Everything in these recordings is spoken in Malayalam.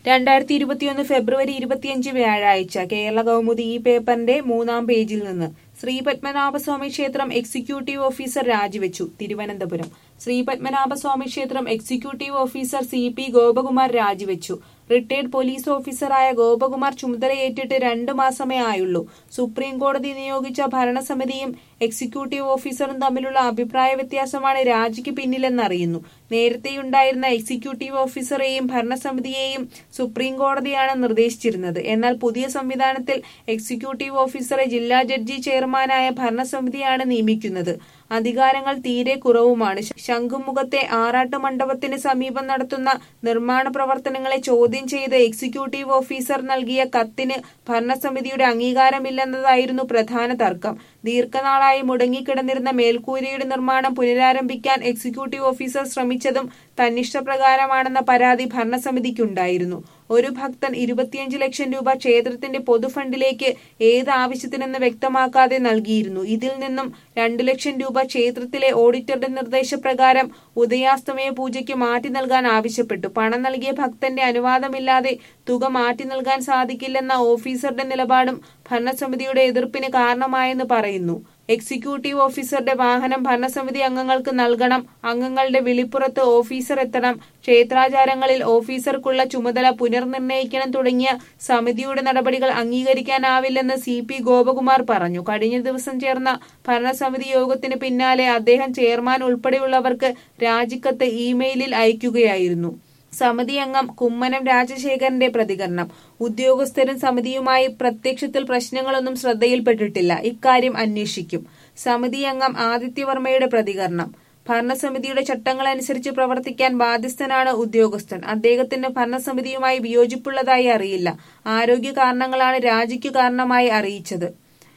രണ്ടായിരത്തി ഇരുപത്തിയൊന്ന് ഫെബ്രുവരി ഇരുപത്തിയഞ്ച് വ്യാഴാഴ്ച കേരള കൗമുദി ഈ പേപ്പറിന്റെ മൂന്നാം പേജിൽ നിന്ന് ശ്രീ പത്മനാഭസ്വാമി ക്ഷേത്രം എക്സിക്യൂട്ടീവ് ഓഫീസർ രാജിവെച്ചു തിരുവനന്തപുരം ശ്രീ പത്മനാഭസ്വാമി ക്ഷേത്രം executive officer C P Gopakumar രാജിവെച്ചു റിട്ടയർഡ് പോലീസ് ഓഫീസറായ ഗോപകുമാർ ചുമതലയേറ്റിട്ട് രണ്ടു മാസമേ ആയുള്ളൂ സുപ്രീം കോടതി നിയോഗിച്ച ഭരണസമിതിയും എക്സിക്യൂട്ടീവ് ഓഫീസറും തമ്മിലുള്ള അഭിപ്രായ വ്യത്യാസമാണ് രാജിക്ക് പിന്നിലെന്നറിയുന്നു നേരത്തെയുണ്ടായിരുന്ന എക്സിക്യൂട്ടീവ് ഓഫീസറെയും ഭരണസമിതിയെയും സുപ്രീം കോടതിയാണ് നിർദ്ദേശിച്ചിരുന്നത് എന്നാൽ പുതിയ സംവിധാനത്തിൽ എക്സിക്യൂട്ടീവ് ഓഫീസറെ ജില്ലാ ജഡ്ജി ചെയർമാനായ ഭരണസമിതിയാണ് നിയമിക്കുന്നത് അധികാരങ്ങൾ തീരെ കുറവുമാണ് ശംഖുമുഖത്തെ ആറാട്ട് മണ്ഡപത്തിന് സമീപം നടത്തുന്ന നിർമ്മാണ പ്രവർത്തനങ്ങളെ ചോദ്യം ചെയ്ത് എക്സിക്യൂട്ടീവ് ഓഫീസർ നൽകിയ കത്തിന് ഭരണസമിതിയുടെ അംഗീകാരമില്ലെന്നതായിരുന്നു പ്രധാന തർക്കം ദീർഘനാളായി മുടങ്ങിക്കിടന്നിരുന്ന മേൽക്കൂരയുടെ നിർമ്മാണം പുനരാരംഭിക്കാൻ എക്സിക്യൂട്ടീവ് ഓഫീസർ ശ്രമിച്ചതും തന്നിഷ്ടപ്രകാരമാണെന്ന പരാതി ഭരണസമിതിക്കുണ്ടായിരുന്നു ഒരു ഭക്തൻ ഇരുപത്തിയഞ്ച് ലക്ഷം രൂപ ക്ഷേത്രത്തിന്റെ പൊതുഫണ്ടിലേക്ക് ഏത് ആവശ്യത്തിനെന്ന് വ്യക്തമാക്കാതെ നൽകിയിരുന്നു ഇതിൽ നിന്നും രണ്ടു ലക്ഷം രൂപ ക്ഷേത്രത്തിലെ ഓഡിറ്ററുടെ നിർദ്ദേശപ്രകാരം ഉദയാസ്തമയ പൂജയ്ക്ക് മാറ്റി നൽകാൻ ആവശ്യപ്പെട്ടു പണം നൽകിയ ഭക്തന്റെ അനുവാദമില്ലാതെ തുക മാറ്റി നൽകാൻ സാധിക്കില്ലെന്ന ഓഫീസറുടെ നിലപാടും ഭരണസമിതിയുടെ എതിർപ്പിന് കാരണമായെന്ന് പറയുന്നു എക്സിക്യൂട്ടീവ് ഓഫീസറുടെ വാഹനം ഭരണസമിതി അംഗങ്ങൾക്ക് നൽകണം അംഗങ്ങളുടെ വിളിപ്പുറത്ത് ഓഫീസർ എത്തണം ക്ഷേത്രാചാരങ്ങളിൽ ഓഫീസർക്കുള്ള ചുമതല പുനർനിർണയിക്കണം തുടങ്ങിയ സമിതിയുടെ നടപടികൾ അംഗീകരിക്കാനാവില്ലെന്ന് സി പി ഗോപകുമാർ പറഞ്ഞു കഴിഞ്ഞ ദിവസം ചേർന്ന ഭരണസമിതി യോഗത്തിന് പിന്നാലെ അദ്ദേഹം ചെയർമാൻ ഉൾപ്പെടെയുള്ളവർക്ക് രാജിക്കത്ത് ഇമെയിലിൽ അയക്കുകയായിരുന്നു സമിതി അംഗം കുമ്മനം രാജശേഖരന്റെ പ്രതികരണം ഉദ്യോഗസ്ഥരും സമിതിയുമായി പ്രത്യക്ഷത്തിൽ പ്രശ്നങ്ങളൊന്നും ശ്രദ്ധയിൽപ്പെട്ടിട്ടില്ല ഇക്കാര്യം അന്വേഷിക്കും സമിതി അംഗം ആദിത്യവർമ്മയുടെ പ്രതികരണം ഭരണസമിതിയുടെ ചട്ടങ്ങളനുസരിച്ച് പ്രവർത്തിക്കാൻ ബാധ്യസ്ഥനാണ് ഉദ്യോഗസ്ഥൻ അദ്ദേഹത്തിന് ഭരണസമിതിയുമായി വിയോജിപ്പുള്ളതായി അറിയില്ല ആരോഗ്യ കാരണങ്ങളാണ് രാജിക്കു കാരണമായി അറിയിച്ചത്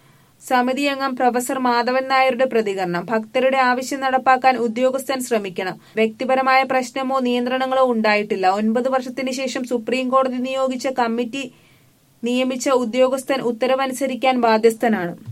സമിതി അംഗം പ്രൊഫസർ മാധവൻ നായരുടെ പ്രതികരണം ഭക്തരുടെ ആവശ്യം നടപ്പാക്കാൻ ഉദ്യോഗസ്ഥൻ ശ്രമിക്കണം വ്യക്തിപരമായ പ്രശ്നമോ നിയന്ത്രണങ്ങളോ ഉണ്ടായിട്ടില്ല ഒൻപത് വർഷത്തിന് ശേഷം സുപ്രീം കോടതി നിയോഗിച്ച കമ്മിറ്റി നിയമിച്ച ഉദ്യോഗസ്ഥൻ ഉത്തരവനുസരിക്കാൻ ബാധ്യസ്ഥനാണ്